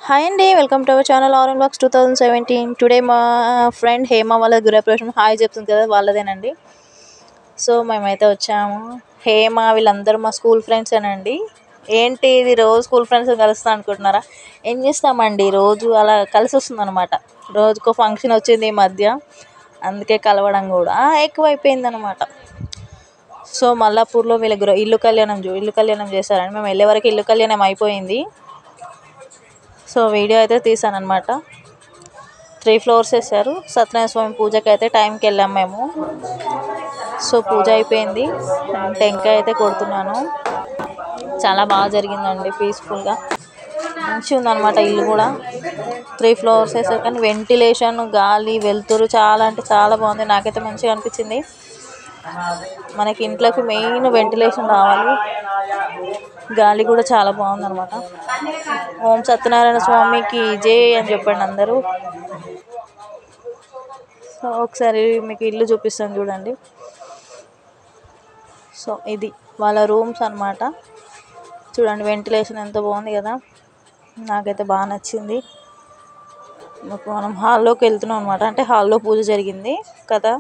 hi అండి welcome to our channel R and box two thousand seventeen today మా friend Hema వాళ్ళ గృహప్రవేశం hi చెప్తుంది కదా వాళ్ళదేనండి సో మేమైతే వచ్చాము హేమ వీళ్ళందరూ మా స్కూల్ ఫ్రెండ్స్ అండి ఏంటి ఇది రోజు స్కూల్ ఫ్రెండ్స్ కలుస్తా అనుకుంటున్నారా ఏం చేస్తామండి రోజు అలా కలిసి వస్తుంది అనమాట రోజుకో ఫంక్షన్ వచ్చింది ఈ మధ్య అందుకే కలవడం కూడా ఎక్కువైపోయింది అనమాట సో మల్లాపూర్లో వీళ్ళ గృహ ఇల్లు కళ్యాణం చూ ఇల్లు కళ్యాణం చేశారండి మేము వెళ్ళే వరకు ఇల్లు కళ్యాణం అయిపోయింది సో వీడియో అయితే తీసాను అనమాట త్రీ ఫ్లోర్స్ వేసారు సత్యనారాయణ స్వామి పూజకి అయితే టైంకి వెళ్ళాం మేము సో పూజ అయిపోయింది టెంకాయ అయితే కొడుతున్నాను చాలా బాగా జరిగిందండి పీస్ఫుల్గా మంచిగా ఉందన్నమాట ఇల్లు కూడా త్రీ ఫ్లోర్స్ వేసారు కానీ వెంటిలేషన్ గాలి వెలుతురు చాలా అంటే చాలా బాగుంది నాకైతే మంచిగా అనిపించింది మనకి ఇంట్లోకి మెయిన్ వెంటిలేషన్ రావాలి గాలి కూడా చాలా బాగుందన్నమాట ఓం సత్యనారాయణ స్వామికి జై అని చెప్పండి అందరూ సో ఒకసారి మీకు ఇల్లు చూపిస్తాను చూడండి సో ఇది వాళ్ళ రూమ్స్ అన్నమాట చూడండి వెంటిలేషన్ ఎంత బాగుంది కదా నాకైతే బాగా నచ్చింది ఇప్పుడు మనం హాల్లోకి వెళ్తున్నాం అనమాట అంటే హాల్లో పూజ జరిగింది కదా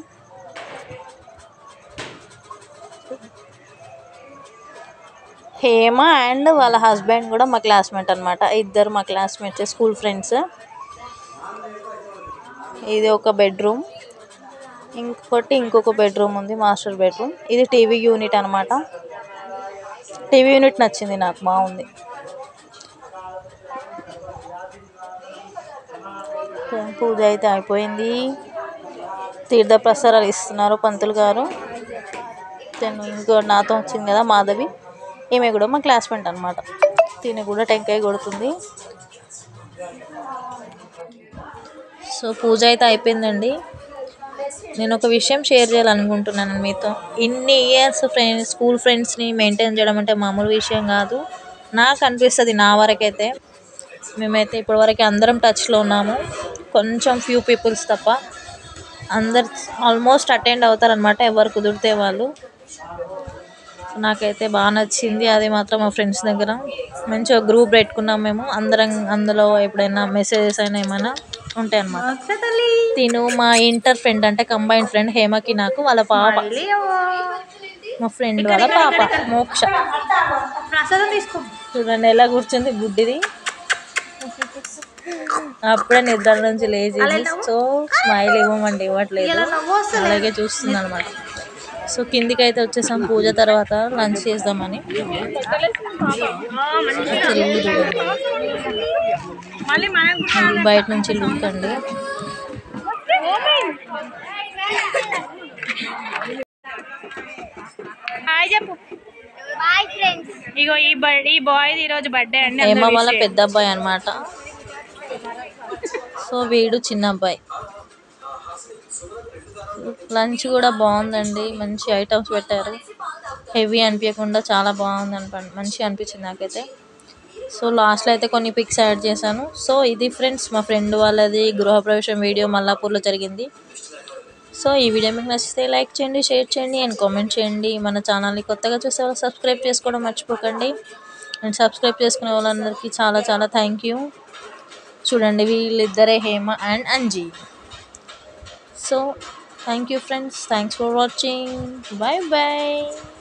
హేమ అండ్ వాళ్ళ హస్బెండ్ కూడా మా క్లాస్మేట్ అనమాట ఇద్దరు మా క్లాస్మేట్స్ స్కూల్ ఫ్రెండ్స్ ఇది ఒక బెడ్రూమ్ ఇంకొకటి ఇంకొక బెడ్రూమ్ ఉంది మాస్టర్ బెడ్రూమ్ ఇది టీవీ యూనిట్ అనమాట టీవీ యూనిట్ నచ్చింది నాకు బాగుంది పూజ అయితే అయిపోయింది తీర్థ ప్రసారాలు ఇస్తున్నారు పంతులు గారు తను ఇంకో నాతో వచ్చింది కదా మాధవి ఈమె కూడా మా క్లాస్మేట్ అనమాట తిని కూడా టెంకాయ కొడుతుంది సో పూజ అయితే అయిపోయిందండి నేను ఒక విషయం షేర్ చేయాలనుకుంటున్నాను మీతో ఇన్ని ఇయర్స్ ఫ్రెండ్స్ స్కూల్ ఫ్రెండ్స్ని మెయింటైన్ చేయడం అంటే మామూలు విషయం కాదు నాకు అనిపిస్తుంది నా వరకైతే మేమైతే ఇప్పటివరకు అందరం టచ్లో ఉన్నాము కొంచెం ఫ్యూ పీపుల్స్ తప్ప అందరు ఆల్మోస్ట్ అటెండ్ అవుతారనమాట ఎవరు కుదిరితే వాళ్ళు నాకైతే బాగా నచ్చింది అది మాత్రం మా ఫ్రెండ్స్ దగ్గర మంచిగా గ్రూప్ పెట్టుకున్నాం మేము అందరం అందులో ఎప్పుడైనా మెసేజెస్ అయినా ఏమైనా ఉంటాయి అన్నమాట తిను మా ఇంటర్ ఫ్రెండ్ అంటే కంబైన్ ఫ్రెండ్ హేమకి నాకు వాళ్ళ పాప మా ఫ్రెండ్ వాళ్ళ పాప మోక్ష ప్రసాదం తీసుకో చూడండి ఎలా కూర్చుంది గుడ్డిది అప్పుడే నిద్ర నుంచి లేచి సో స్మైల్ ఇవ్వమండి ఇవ్వట్లేదు అలాగే చూస్తుంది అనమాట సో కిందికి అయితే వచ్చేసాం పూజ తర్వాత లంచ్ చేద్దామని ఒకసారి ఇల్లు చూడండి మళ్ళీ మనం ఇది బయట నుంచి లుక్ అండి హాయ్ చెప్పు బాయ్ ఫ్రెండ్స్ ఇగో ఈ బర్త్డే ఈ బాయ్ ఈ రోజు బర్త్డే అండి హేమ అందరూ వాళ్ళ wish పెద్ద అబ్బాయి అనమాట సో వీడు చిన్న అబ్బాయి లంచ్ కూడా బాగుందండి మంచి ఐటమ్స్ పెట్టారు హెవీ అనిపించకుండా చాలా బాగుంది అనప మంచిగా అనిపించింది నాకైతే సో లాస్ట్లో అయితే కొన్ని పిక్స్ యాడ్ చేశాను సో ఇది ఫ్రెండ్స్ మా ఫ్రెండ్ వాళ్ళది గృహప్రవేశం వీడియో మల్లాపూర్లో జరిగింది సో ఈ వీడియో మీకు నచ్చితే లైక్ చేయండి షేర్ చేయండి అండ్ కామెంట్ చేయండి మన ఛానల్ని కొత్తగా చూసే వాళ్ళు సబ్స్క్రైబ్ చేసుకోవడం మర్చిపోకండి అండ్ సబ్స్క్రైబ్ చేసుకునే వాళ్ళందరికీ చాలా చాలా థ్యాంక్ యూ చూడండి వీళ్ళిద్దరే Hema and Anji so thank you friends thanks for watching bye bye